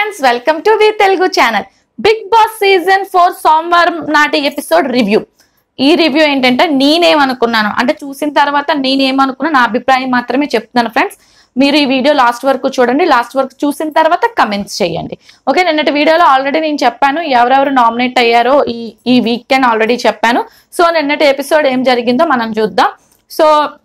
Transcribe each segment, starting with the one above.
friends welcome to the Telugu channel Bigg Boss season four సోమవారం నాటి episode review ఈ review ఏంటంటే నేనేమనుకున్నాను అంటే చూసిన తర్వాత నేనేమనుకున్నా నా అభిప్రాయం మాత్రమే చెప్తున్నాను ఫ్రెండ్స్ మీరు ఈ వీడియో లాస్ట్ వరకు చూడండి లాస్ట్ వరకు చూసిన తర్వాత కమెంట్స్ చేయండి ఓకే నిన్నటి వీడియోలో ఆల్రెడీ నేను చెప్పాను ఎవరెవరు నామినేట్ అయ్యారో ఈ ఈ వీకెండ్ ఆల్రెడీ చెప్పాను సో నిన్నటి ఎపిసోడ్ ఏం జరిగిందో మనం చూద్దాం సో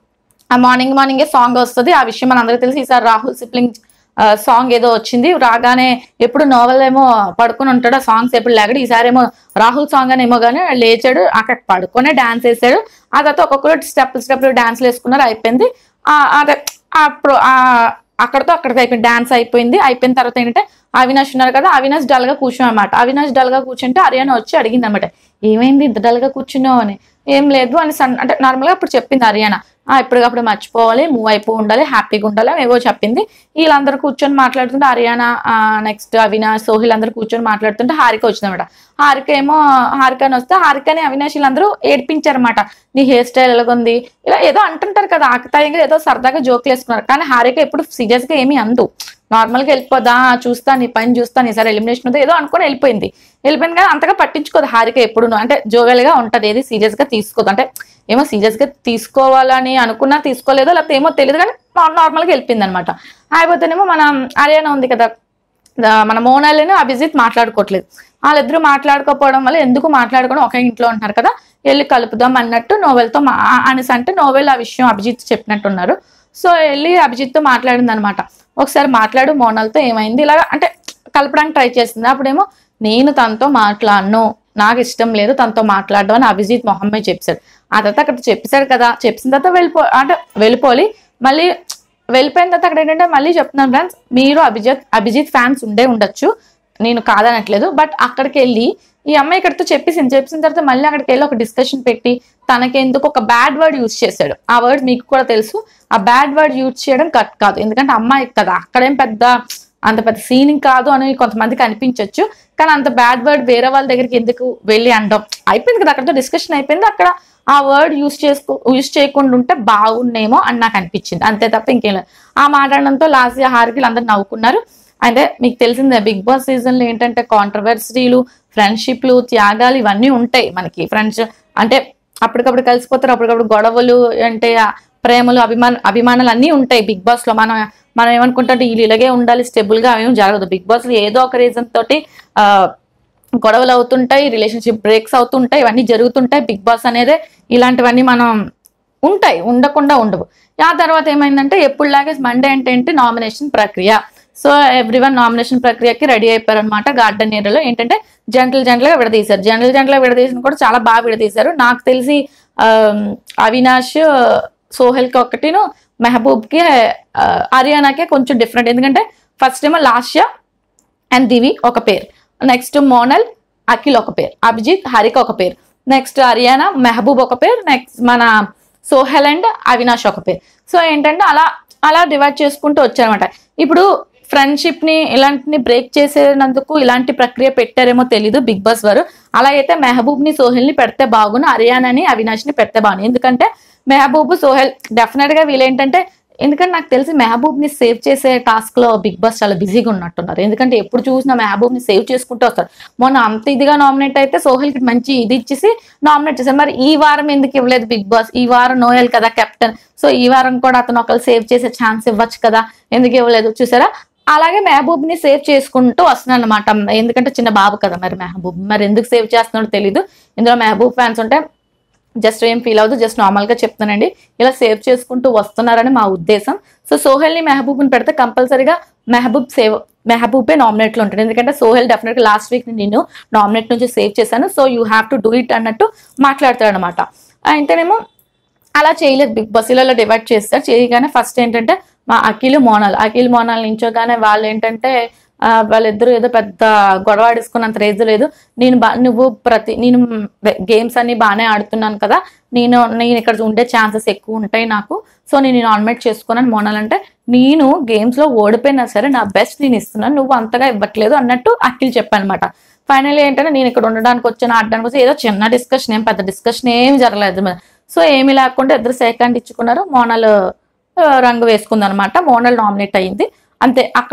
ఆ మార్నింగ్ మార్నింగే సాంగ్ వస్తుంది ఆ విషయం మనందరికీ తెలిసి ఈసారి రాహుల్ సిప్లింగ్ సాంగ్ ఏదో వచ్చింది రాగానే ఎప్పుడు నోవెల్ ఏమో పడుకుని ఉంటాడు ఆ సాంగ్స్ ఎప్పుడు లేకడు ఈసారి ఏమో రాహుల్ సాంగ్ అని ఏమో కానీ లేచాడు అక్కడ పడుకునే డాన్స్ వేసాడు ఆ తర్వాత ఒక్కొక్కరు స్టెప్ స్టెప్ డాన్స్లు వేసుకున్నారు అయిపోయింది ఆ అదే ఆ ప్రో ఆ అక్కడతో అక్కడికి అయిపోయింది డాన్స్ అయిపోయింది అయిపోయిన తర్వాత ఏంటంటే అవినాష్ ఉన్నారు కదా అవినాష్ డల్ గా కూర్చున్నాం అనమాట అవినాష్ డల్ గా కూర్చుంటే హర్యానా వచ్చి అడిగింది అనమాట ఏమైంది ఇంత డల్ గా కూర్చున్నావు అని ఏం లేదు అని సన్ అంటే నార్మల్ గా ఇప్పుడు చెప్పింది హర్యానా ఆ ఇప్పటికప్పుడు మర్చిపోవాలి మూవ్ అయిపో ఉండాలి హ్యాపీగా ఉండాలి ఏవో చెప్పింది వీళ్ళందరూ కూర్చొని మాట్లాడుతుంటే హర్యానా నెక్స్ట్ అవినాష్ సోహిల్ అందరూ కూర్చొని మాట్లాడుతుంటే హారిక వచ్చిందన్నమాట హారిక ఏమో హారిక అని వస్తే హారికని అవినాష్ వీళ్ళందరూ ఏడ్పించారన్నమాట నీ హెయిర్ స్టైల్ ఎలాగుంది ఇలా ఏదో అంటుంటారు కదా ఆకతాయిగా ఏదో సరదాగా జోకులు వేసుకున్నారు కానీ హారిక ఎప్పుడు సీరియస్ గా ఏమీ అందు నార్మల్ గా వెళ్ళిపోదా చూస్తా నీ పని చూస్తా నీ సరే ఎలిమినేషన్ ఉంది ఏదో అనుకుని వెళ్ళిపోయింది వెళ్ళిపోయింది కానీ అంతగా పట్టించుకోదు హారిక ఎప్పుడు అంటే జోవెల్ గా ఉంటది ఏది సీరియస్ గా తీసుకోదు అంటే ఏమో సీరియస్ గా తీసుకోవాలని అనుకున్నా తీసుకోలేదో లేకపోతే ఏమో తెలియదు కానీ నార్మల్ గా వెళ్ళిపోయింది అనమాట అయిపోతేనేమో మన హర్యానా ఉంది కదా దా- మన మోనాలిని అభిజిత్ మాట్లాడుకోవట్లేదు వాళ్ళిద్దరూ మాట్లాడుకోకపోవడం వల్ల ఎందుకు మాట్లాడుకోవడం ఒకే ఇంట్లో ఉంటున్నారు కదా వెళ్ళి కలుపుదాం అన్నట్టు నోవెల్తో మా అనేసి అంటే నోవెల్ ఆ విషయం అభిజిత్ చెప్పినట్టున్నారు సో వెళ్ళి అభిజిత్తో మాట్లాడింది అనమాట ఒకసారి మాట్లాడు మోనాల్తో ఏమైంది ఇలా అంటే కలపడానికి ట్రై చేసింది అప్పుడేమో నేను తనతో మాట్లాడను నాకు ఇష్టం లేదు తనతో మాట్లాడడం అని అభిజిత్ మొహమ్మద్ చెప్పాడు ఆ తర్వాత అక్కడ చెప్పేశాడు కదా చెప్పిన తర్వాత వెళ్ళిపో అంటే వెళ్ళిపోలి మళ్ళీ వెళ్ళిపోయిన తర్వాత అక్కడ ఏంటంటే మళ్ళీ చెప్తున్నాను ఫ్రెండ్స్ మీరు అభిజిత్ అభిజిత్ ఫ్యాన్స్ ఉండే ఉండొచ్చు నేను కాదనట్లేదు బట్ అక్కడికి వెళ్ళి ఈ అమ్మాయి ఇక్కడితో చెప్పేసింది చెప్పిన తర్వాత మళ్ళీ అక్కడికి వెళ్ళి ఒక డిస్కషన్ పెట్టి తనకి ఎందుకు ఒక బ్యాడ్ వర్డ్ యూజ్ చేశాడు ఆ వర్డ్ మీకు కూడా తెలుసు ఆ బ్యాడ్ వర్డ్ యూజ్ చేయడం కరెక్ట్ కాదు ఎందుకంటే అమ్మాయి కదా అక్కడేం పెద్ద అంత పెద్ద సీనింగ్ కాదు అని కొంతమందికి అనిపించవచ్చు కానీ అంత బ్యాడ్ వర్డ్ వేరే వాళ్ళ దగ్గరికి ఎందుకు వెళ్ళి అనడం అయిపోయింది కదా అక్కడతో డిస్కషన్ అయిపోయింది అక్కడ ఆ వర్డ్ యూస్ చేసుకో యూస్ చేయకుండా ఉంటే బాగుండేమో అని నాకు అనిపించింది అంతే తప్ప ఇంకేం లేదు ఆ మాట్లాడడంతో లాస్ట్ హార్కిలు అందరు నవ్వుకున్నారు అంటే మీకు తెలిసిందే బిగ్ బాస్ సీజన్ లో ఏంటంటే కాంట్రవర్సీలు ఫ్రెండ్షిప్లు త్యాగాలు ఇవన్నీ ఉంటాయి మనకి ఫ్రెండ్స్ అంటే అప్పటికప్పుడు కలిసిపోతారు అప్పటికప్పుడు గొడవలు అంటే ఆ ప్రేమలు అభిమాన అభిమానాలు అన్నీ ఉంటాయి బిగ్ బాస్ లో మనం మనం ఏమనుకుంటే వీళ్ళు ఇలాగే ఉండాలి స్టెబుల్ గా ఏం జరగదు బిగ్ బాస్ లో ఏదో ఒక రీజన్ తోటి ఆ గొడవలు అవుతుంటాయి రిలేషన్షిప్ బ్రేక్స్ అవుతుంటాయి ఇవన్నీ జరుగుతుంటాయి బిగ్ బాస్ అనేది ఇలాంటివన్నీ మనం ఉంటాయి ఉండకుండా ఉండవు ఆ తర్వాత ఏమైందంటే ఎప్పుడులాగే మండే అంటే ఏంటి నామినేషన్ ప్రక్రియ సో ఎవ్రీవన్ నామినేషన్ ప్రక్రియకి రెడీ అయిపోయారు అనమాట గార్డెన్ ఏరియాలో ఏంటంటే జంటలు జంటలుగా విడదీశారు జంటలు జంటలుగా విడదీసిన కూడా చాలా బాగా విడదీశారు నాకు తెలిసి ఆ, అవినాష్ సోహెల్కి ఒకటిను మెహబూబ్కి ఆ, హర్యానాకే కొంచెం డిఫరెంట్ ఎందుకంటే ఫస్ట్ ఏమో లాస్య అండ్ దివి ఒక పేరు నెక్స్ట్ మోనల్ అఖిల్ ఒక పేరు అభిజిత్ హరిక ఒక పేరు నెక్స్ట్ హరియానా మెహబూబ్ ఒక పేరు నెక్స్ట్ మన సోహెల్ అండ్ అవినాష్ ఒక పేరు సో ఏంటంటే అలా అలా డివైడ్ చేసుకుంటూ వచ్చారనమాట ఇప్పుడు ఫ్రెండ్షిప్ ని ఇలాంటిని బ్రేక్ చేసేందుకు ఇలాంటి ప్రక్రియ పెట్టారేమో తెలీదు బిగ్ బాస్ వారు అలా అయితే మెహబూబ్ ని సోహెల్ ని పెడితే బాగును హరియానాని అవినాష్ ని పెడితే బాగుంది ఎందుకంటే మెహబూబ్ సోహెల్ డెఫినెట్ గా వీళ్ళేంటంటే ఎందుకంటే నాకు తెలిసి మెహబూబ్ ని సేవ్ చేసే టాస్క్ లో బిగ్ బాస్ చాలా బిజీగా ఉన్నట్టున్నారు ఎందుకంటే ఎప్పుడు చూసినా మెహబూబ్ ని సేవ్ చేసుకుంటూ వస్తారు మొన్న అంత ఇదిగా నామినేట్ అయితే సోహెల్ కి మంచి ఇది ఇచ్చేసి నామినేట్ చేశారు మరి ఈ వారం ఎందుకు ఇవ్వలేదు బిగ్ బాస్ ఈ వారం నోయల్ కదా కెప్టెన్ సో ఈ వారం కూడా అతను ఒకరు సేవ్ చేసే ఛాన్స్ ఇవ్వచ్చు కదా ఎందుకు ఇవ్వలేదు చూసారా అలాగే మెహబూబ్ ని సేవ్ చేసుకుంటూ వస్తున్నాను అనమాట ఎందుకంటే చిన్న బాబు కదా మరి మెహబూబ్ మరి ఎందుకు సేవ్ చేస్తున్నాడో తెలీదు ఇందులో మెహబూబ్ ఫ్యాన్స్ ఉంటే జస్ట్ ఏం ఫీల్ అవ్వదు జస్ట్ నార్మల్ గా చెప్తానండి ఇలా సేవ్ చేసుకుంటూ వస్తున్నారని మా ఉద్దేశం సో సోహెల్ ని మెహబూబ్ ని పెడితే కంపల్సరీగా మెహబూబ్ సేవ్ మెహబూబే నామినేట్ లో ఉంటాడు ఎందుకంటే సోహెల్ డెఫినెట్ గా లాస్ట్ వీక్ నేను నామినేట్ నుంచి సేవ్ చేశాను so you have to do it అన్నట్టు మాట్లాడతాడు అనమాట అయితేనేమో అలా చేయలేదు బిగ్ బాస్ ఇలా డివైడ్ చేస్తారు చేయగానే ఫస్ట్ ఏంటంటే మా అఖిల్ మోనాల్ అఖిల్ మోనాల్ నించోగానే వాళ్ళు ఏంటంటే ఆ, వాళ్ళిద్దరూ ఏదో పెద్ద గొడవ ఆడేసుకున్నంత రేజ్ లేదు నేను బా నువ్వు ప్రతి నేను గేమ్స్ అన్ని బాగానే ఆడుతున్నాను కదా నేను నేను ఇక్కడ ఉండే ఛాన్సెస్ ఎక్కువ ఉంటాయి నాకు సో నేను నామినేట్ చేసుకున్నాను మోనాల్ అంటే నేను గేమ్స్ లో ఓడిపోయినా సరే నా బెస్ట్ నేను ఇస్తున్నాను నువ్వు అంతగా ఇవ్వట్లేదు అన్నట్టు అఖిల్ చెప్పానమాట ఫైనల్ ఏంటంటే నేను ఇక్కడ ఉండడానికి వచ్చాను ఆడడానికి వచ్చి ఏదో చిన్న డిస్కషన్ ఏం పెద్ద డిస్కషన్ ఏం జరగలేదు సో ఏమీ లేకుండా ఇద్దరు సెకండ్ ఇచ్చుకున్నారు మోనల్ ఆ, రంగు వేసుకుంది అనమాట మోనల్ నామినేట్ అయ్యింది అంతే అక్కడతో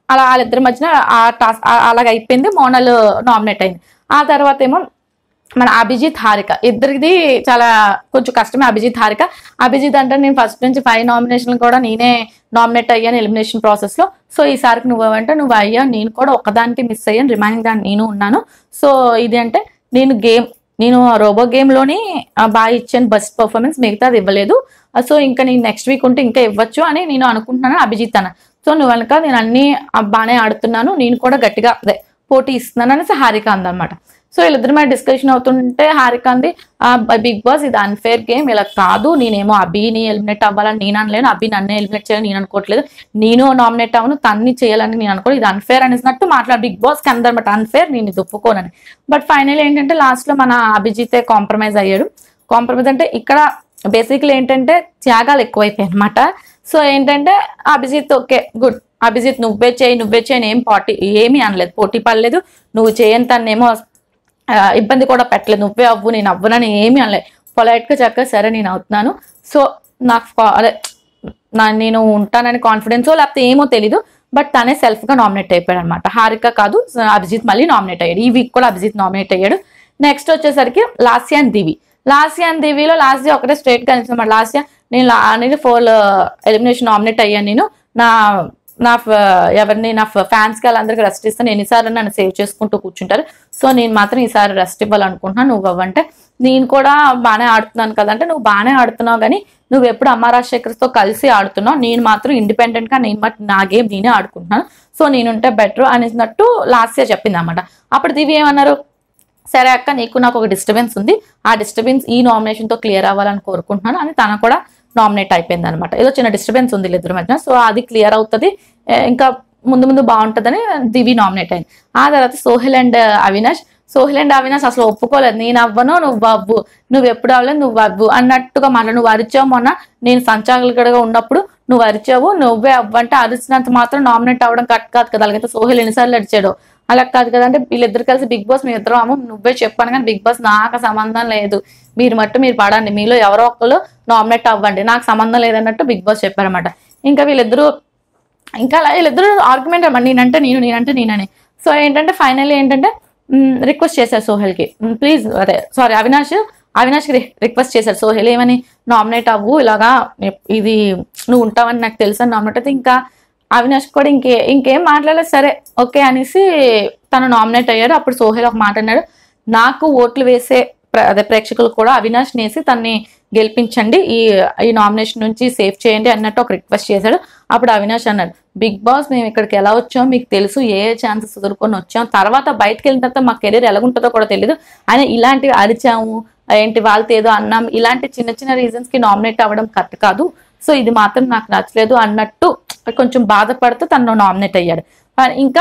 అలా వాళ్ళిద్దరి మధ్యన ఆ టాస్క్ అలాగ అయిపోయింది మోనల్ నామినేట్ అయింది ఆ తర్వాత ఏమో మన అభిజిత్ హారిక ఇద్దరిది చాలా కొంచెం కష్టమే అభిజిత్ హారిక అభిజిత్ అంటే నేను ఫస్ట్ నుంచి ఫైవ్ నామినేషన్ కూడా నేనే నామినేట్ అయ్యాను ఎలిమినేషన్ ప్రాసెస్ లో సో ఈసారికి నువ్వు అంటే నువ్వు అయ్యా నేను కూడా ఒకదానికి మిస్ అయ్యాను రిమైనింగ్ దాన్ని నేను ఉన్నాను సో ఇది అంటే నేను గేమ్ నేను రోబో గేమ్ లోని ఆ, బాగా ఇచ్చాను బెస్ట్ పర్ఫార్మెన్స్ మిగతా అది ఇవ్వలేదు ఆ, సో ఇంకా నేను నెక్స్ట్ వీక్ ఉంటే ఇంకా ఇవ్వచ్చు అని నేను అనుకుంటున్నాను అభిజిత్ అన్న సో నువ్వు అనక నేను అన్ని ఆ, బాగానే ఆడుతున్నాను నేను కూడా గట్టిగా అదే పోటీ ఇస్తున్నాను అనేసి హారిక అందనమాట సో వీళ్ళిద్దరి మీద డిస్కషన్ అవుతుంటే హారిక అంది బిగ్ బాస్ ఇది అన్ఫేర్ గేమ్ ఇలా కాదు నేనేమో అభిని ఎలిమినేట్ అవ్వాలని నేను అనలేను అభి నన్నే ఎలిమినేట్ చేయాలని నేను అనుకోవట్లేదు నేను నామినేట్ అవ్వను తన్ని చేయాలని నేను అనుకో ఇది అన్ఫేర్ అనేసినట్టు మాట్లాడు బిగ్ బాస్ కి అందరమాట అన్ఫేర్ నేను ఇది ఒప్పుకోనని బట్ ఫైనల్ ఏంటంటే లాస్ట్ లో మన అభిజితే కాంప్రమైజ్ అయ్యాడు కాంప్రమైజ్ అంటే ఇక్కడ బేసిక్లీ ఏంటంటే త్యాగాలు ఎక్కువైపోయాయి అనమాట సో ఏంటంటే అభిజిత్ ఓకే గుడ్ అభిజిత్ నువ్వే చేయి నువ్వే చేయి అని ఏం పోటీ ఏమీ అనలేదు పోటీ పడలేదు నువ్వు చేయని తన్నేమో ఆ, ఇబ్బంది కూడా పెట్టలేదు నువ్వే అవ్వు నేను అవ్వనని ఏమీ అనలేదు పొలైట్ గా చక్కగా సరే నేను అవుతున్నాను సో నాకు ఫా- అదే నా నేను ఉంటానని కాన్ఫిడెన్స్ లేకపోతే ఏమో తెలీదు బట్ తనే సెల్ఫ్ గా నామినేట్ అయిపోయాడు అనమాట హారిక కాదు అభిజిత్ మళ్ళీ నామినేట్ అయ్యాడు ఈ వీక్ కూడా అభిజిత్ నామినేట్ అయ్యాడు నెక్స్ట్ వచ్చేసరికి లాస్యాన్ దివి లాస్యాన్ దివిలో లాస్ట్ డే ఒకటే స్ట్రేట్ గా అనిపించింది లాస్ట్ ఇయర్ నేను లా- అనేది ఫోర్ ఎలిమినేషన్ నామినేట్ అయ్యాను నేను నా నా ఫ- ఎవరిని నా ఫ్యాన్స్ కి వాళ్ళందరికీ రెస్ట్ ఇస్తాను ఎన్నిసార్లు నన్ను సేవ్ చేసుకుంటూ కూర్చుంటారు సో నేను మాత్రం ఈసారి రెస్ట్ ఇవ్వాలనుకుంటున్నాను నువ్వు అవ్వంటే నేను కూడా బాగానే ఆడుతున్నాను కదంటే నువ్వు బాగానే ఆడుతున్నావు కానీ నువ్వు ఎప్పుడు అమ్మ రాజశేఖర్తో కలిసి ఆడుతున్నావు నేను మాత్రం ఇండిపెండెంట్ గా నేను మాత్రం నా గేమ్ నేనే ఆడుకుంటున్నాను సో నేనుంటే బెటర్ అనేసినట్టు లాస్ట్ ఇయర్ చెప్పింది అనమాట అప్పుడు దివి ఏమన్నారు సరే అక్క నీకు నాకు ఒక డిస్టర్బెన్స్ ఉంది ఆ డిస్టర్బెన్స్ ఈ నామినేషన్ తో క్లియర్ అవ్వాలని కోరుకుంటున్నాను అని తన కూడా నామినేట్ అయిపోయింది అనమాట ఏదో చిన్న డిస్టర్బెన్స్ ఉంది ఇద్దరి మధ్యన సో అది క్లియర్ అవుతుంది ఏ, ఇంకా ముందు ముందు బాగుంటుందని దివి నామినేట్ అయింది ఆ తర్వాత సోహిల్ అండ్ అవినాష్ సోహిల్ అండ్ అవినాష్ అసలు ఒప్పుకోలేదు నేను అవ్వను నువ్వు అవ్వు నువ్వు ఎప్పుడు అవ్వలేదు నువ్వు అవ్వు అన్నట్టుగా మళ్ళీ నువ్వు అరిచావు మొన్న నేను సంచాలకుడిగా ఉన్నప్పుడు నువ్వు అరిచావు నువ్వే అవ్వంటే అరిచినంత మాత్రం నామినేట్ అవ్వడం కరెక్ట్ కాదు కదా అలాగైతే సోహిల్ ఎన్నిసార్లు అరిచాడు అలా కాదు కదంటే వీళ్ళిద్దరు కలిసి బిగ్ బాస్ మీ ఇద్దరు అమ్మ నువ్వే చెప్పాను కానీ బిగ్ బాస్ నాకు సంబంధం లేదు మీరు మట్టు మీరు పడండి మీలో ఎవరో ఒకరు నామినేట్ అవ్వండి నాకు సంబంధం లేదన్నట్టు బిగ్ బాస్ చెప్పారన్నమాట ఇంకా వీళ్ళిద్దరూ ఇంకా అలా వీళ్ళిద్దరు ఆర్గ్యుమెంట్ అన్నమాట నేనంటే నేను నేనంటే నేనని సో ఏంటంటే ఫైనల్ ఏంటంటే రిక్వెస్ట్ చేశారు సోహెల్కి ప్లీజ్ అదే సారీ అవినాష్ అవినాష్కి రిక్వెస్ట్ చేశారు సోహెల్ ఏమని నామినేట్ అవ్వు ఇలాగా ఇది నువ్వు ఉంటావని నాకు తెలుసు అని నామినేట్ అయితే ఇంకా అవినాష్ కూడా ఇంకే ఇంకేం మాట్లాడలేదు సరే ఓకే అనేసి తను నామినేట్ అయ్యాడు అప్పుడు సోహెల్ ఒక మాట అన్నాడు నాకు ఓట్లు వేసే ప్ర- అదే ప్రేక్షకులు కూడా అవినాష్ నేసి తన్ని గెలిపించండి ఈ ఈ నామినేషన్ నుంచి సేవ్ చేయండి అన్నట్టు ఒక రిక్వెస్ట్ చేశాడు అప్పుడు అవినాష్ అన్నాడు బిగ్ బాస్ మేము ఇక్కడికి ఎలా వచ్చాం మీకు తెలుసు ఏ ఛాన్సెస్ ఎదుర్కొని వచ్చాం తర్వాత బయటకు వెళ్ళిన తర్వాత మా కెరీర్ ఎలాగుంటుందో కూడా తెలియదు ఆయన ఇలాంటివి అరిచాము ఏంటి వాళ్ళతో ఏదో అన్నాం ఇలాంటి చిన్న చిన్న రీజన్స్ కి నామినేట్ అవ్వడం కరెక్ట్ కాదు సో ఇది మాత్రం నాకు నచ్చలేదు అన్నట్టు కొంచెం బాధపడుతూ తను నామినేట్ అయ్యాడు ఇంకా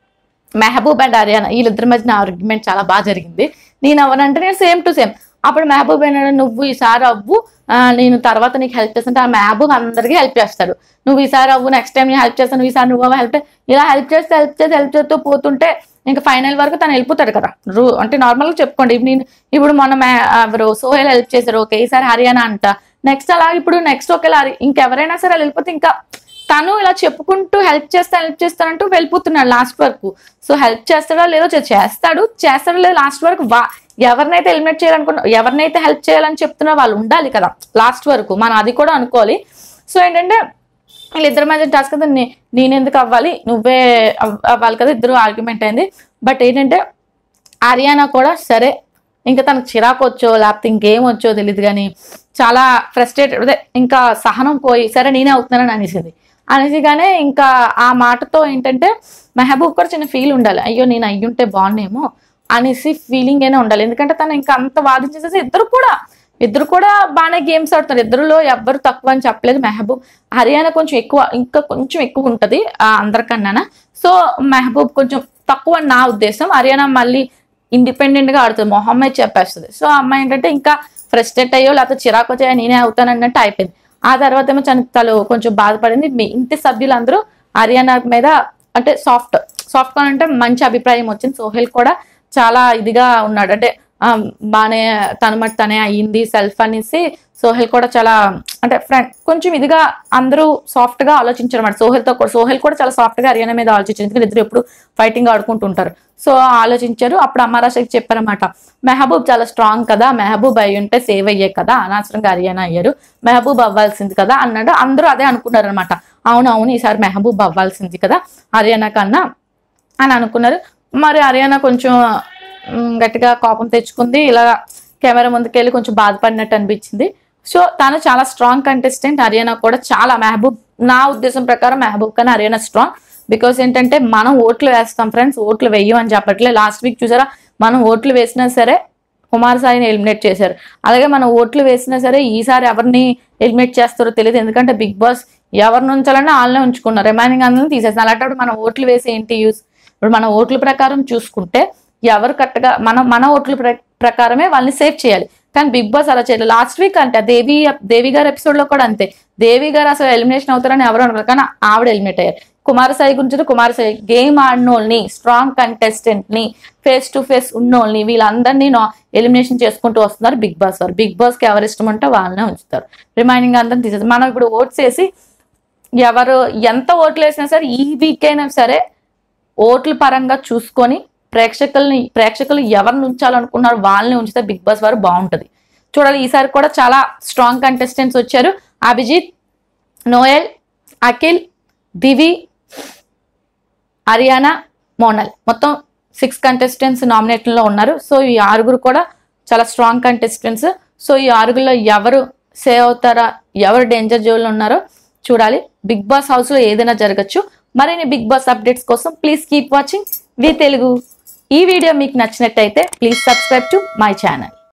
మెహబూబ్ అండ్ హర్యానా వీళ్ళిద్దరి మధ్యన ఆర్గ్యుమెంట్ చాలా బాగా జరిగింది నేను అవనంటే నేను సేమ్ టు సేమ్ అప్పుడు మెహబూబ్ అన్నాడు నువ్వు ఈసారి అవ్వు ఆ, నేను తర్వాత నీకు హెల్ప్ చేస్తుంటే ఆ మెహబూబ్ అందరికీ హెల్ప్ చేస్తాడు నువ్వు ఈసారి అవ్వు నెక్స్ట్ టైం నేను హెల్ప్ చేస్తాను నువ్వు ఈసారి నువ్వు హెల్ప్ ఇలా హెల్ప్ చేస్తే హెల్ప్ చేసి హెల్ప్ చేస్తూ పోతుంటే ఇంకా ఫైనల్ వరకు తను వెళ్ళిపోతాడు కదా రూ అంటే నార్మల్గా చెప్పుకోండి ఇప్పుడు నేను ఇప్పుడు మొన్న మే- ఎవరు సోహెల్ హెల్ప్ చేశారు ఓకే ఈసారి హర్యానా అంట నెక్స్ట్ అలా ఇప్పుడు నెక్స్ట్ ఒకేలా ఇంకెవరైనా సరే అలా వెళ్ళిపోతే ఇంకా తను ఇలా చెప్పుకుంటూ హెల్ప్ చేస్తా హెల్ప్ చేస్తానంటూ వెళ్ళిపోతున్నాడు లాస్ట్ వరకు సో హెల్ప్ చేస్తాడో లేదో చే- చేస్తాడు చేస్తాడో లేదో లాస్ట్ వరకు వా ఎవరినైతే ఎలిమినేట్ చేయాలనుకున్నా ఎవరినైతే హెల్ప్ చేయాలని చెప్తున్నా వాళ్ళు ఉండాలి కదా లాస్ట్ వరకు మనం అది కూడా అనుకోవాలి సో ఏంటంటే వీళ్ళిద్దరి మధ్య టాస్క్ కదా నే- నేనెందుకు అవ్వాలి నువ్వే అవ్- అవ్వాలి కదా ఇద్దరు ఆర్గ్యుమెంట్ అయింది బట్ ఏంటంటే ఆర్యానా కూడా సరే ఇంకా తనకు చిరాకు వచ్చో లేకపోతే ఇంకేం వచ్చో తెలియదు కానీ చాలా ఫ్రస్ట్రేటెడ్ అదే ఇంకా సహనం పోయి సరే నేనే అవుతున్నానని అనేసింది అనేసిగానే ఇంకా ఆ మాటతో ఏంటంటే మెహబూబ్ కూడా చిన్న ఫీల్ ఉండాలి అయ్యో నేను అయ్యుంటే బాగున్నేమో అనేసి ఫీలింగ్ అయినా ఉండాలి ఎందుకంటే తను ఇంకా అంత వాదించేసేసి ఇద్దరు కూడా ఇద్దరు కూడా బాగానే గేమ్స్ ఆడుతున్నారు ఇద్దరులో ఎవ్వరు తక్కువ అని చెప్పలేదు మెహబూబ్ హర్యానా కొంచెం ఎక్కువ ఇంకా కొంచెం ఎక్కువ ఉంటది ఆ అందరికన్నా సో మెహబూబ్ కొంచెం తక్కువ అని నా ఉద్దేశం హర్యానా మళ్ళీ ఇండిపెండెంట్ గా ఆడుతుంది మొహమ్మద్ చెప్పేస్తుంది సో ఆ అమ్మాయి ఏంటంటే ఇంకా ఫ్రస్ట్రేట్ అయ్యో లేకపోతే చిరాకు వచ్చాయో నేనే అవుతాను అన్నట్టు అయిపోయింది ఆ తర్వాత ఏమో చని తను కొంచెం బాధపడింది మీ ఇంటి సభ్యులందరూ హర్యానా మీద అంటే సాఫ్ట్ సాఫ్ట్ గా అంటే మంచి అభిప్రాయం వచ్చింది సోహెల్ కూడా చాలా ఇదిగా ఉన్నాడు అంటే ఆ, బానే తన మట్టి తనే అయ్యింది సెల్ఫ్ అనేసి సోహెల్ కూడా చాలా అంటే ఫ్రెండ్ కొంచెం ఇదిగా అందరూ సాఫ్ట్ గా ఆలోచించారు అనమాట సోహెల్తో కూడా సోహెల్ కూడా చాలా సాఫ్ట్ గా హర్యానా మీద ఆలోచించారు ఎందుకంటే ఇద్దరు ఎప్పుడు ఫైటింగ్ ఆడుకుంటుంటారు సో ఆలోచించారు అప్పుడు అమ్మారాషకి చెప్పారన్నమాట మెహబూబ్ చాలా స్ట్రాంగ్ కదా మెహబూబ్ అయి ఉంటే సేవ్ అయ్యే కదా అనవసరంగా హర్యానా అయ్యారు మెహబూబ్ అవ్వాల్సింది కదా అన్నాడు అందరూ అదే అనుకున్నారు అనమాట అవును అవును ఈసారి మెహబూబ్ అవ్వాల్సింది కదా హర్యానా కన్నా అని అనుకున్నారు మరి హర్యానా కొంచెం మ్, గట్టిగా కోపం తెచ్చుకుంది ఇలా కెమెరా ముందుకెళ్ళి కొంచెం బాధపడినట్టు అనిపించింది సో తను చాలా స్ట్రాంగ్ కంటెస్టెంట్ హర్యానా కూడా చాలా మెహబూబ్ నా ఉద్దేశం ప్రకారం మెహబూబ్ కన్నా హర్యానా స్ట్రాంగ్ బికాస్ ఏంటంటే మనం ఓట్లు వేస్తాం ఫ్రెండ్స్ ఓట్లు వేయమని చెప్పట్లే లాస్ట్ వీక్ చూసారా మనం ఓట్లు వేసినా సరే కుమార్ సాయిని ఎలిమినేట్ చేశారు అలాగే మనం ఓట్లు వేసినా సరే ఈసారి ఎవరిని ఎలిమినేట్ చేస్తారో తెలియదు ఎందుకంటే బిగ్ బాస్ ఎవరిని ఉంచాలన్నా వాళ్ళనే ఉంచుకున్నారు రిమైనింగ్ అందరిని తీసేస్తారు అలాంటప్పుడు మనం ఓట్లు వేసి ఏంటి యూస్ ఇప్పుడు మన ఓట్ల ప్రకారం చూసుకుంటే ఎవరు కరెక్ట్గా మనం మన ఓట్ల ప్ర- ప్రకారమే వాళ్ళని సేవ్ చేయాలి కానీ బిగ్ బాస్ అలా చేయలేదు లాస్ట్ వీక్ అంటే దేవి దేవి గారి ఎపిసోడ్ లో కూడా అంతే దేవి గారు అసలు ఎలిమినేషన్ అవుతారని ఎవరు అనుకోరు కానీ ఆవిడ ఎలిమినేట్ అయ్యారు కుమార సాయి గురించి కుమార సాయి గేమ్ ఆడినోళ్ళని స్ట్రాంగ్ కంటెస్టెంట్ ని ఫేస్ టు ఫేస్ ఉన్నోళ్ళని వీళ్ళందరినీ ఎలిమినేషన్ చేసుకుంటూ వస్తున్నారు బిగ్ బాస్ వారు బిగ్ బాస్ కి ఎవరు ఇష్టం ఉంటే వాళ్ళనే ఉంచుతారు రిమైనింగ్ అందరిని తీసేస్తారు మనం ఇప్పుడు ఓట్స్ వేసి ఎవరు ఎంత ఓట్లు వేసినా సరే ఈ వీక్ అయినా సరే ఓట్ల పరంగా చూసుకొని ప్రేక్షకుల్ని ప్రేక్షకులు ఎవరిని ఉంచాలనుకున్నారో వాళ్ళని ఉంచితే బిగ్ బాస్ వారు బాగుంటది చూడాలి ఈసారి కూడా చాలా స్ట్రాంగ్ కంటెస్టెంట్స్ వచ్చారు అభిజిత్ నోయల్ అఖిల్ దివి హరియానా మోనల్ మొత్తం సిక్స్ కంటెస్టెంట్స్ నామినేట్లో ఉన్నారు సో ఈ ఆరుగురు కూడా చాలా స్ట్రాంగ్ కంటెస్టెంట్స్ సో ఈ ఆరుగురిలో ఎవరు సేవ్ అవుతారా ఎవరు డేంజర్ జోన్లో ఉన్నారో చూడాలి బిగ్ బాస్ హౌస్లో ఏదైనా జరగచ్చు మరిన్ని బిగ్ బాస్ అప్డేట్స్ కోసం please keep watching V Telugu ఈ వీడియో మీకు నచ్చినట్టయితే please subscribe to my channel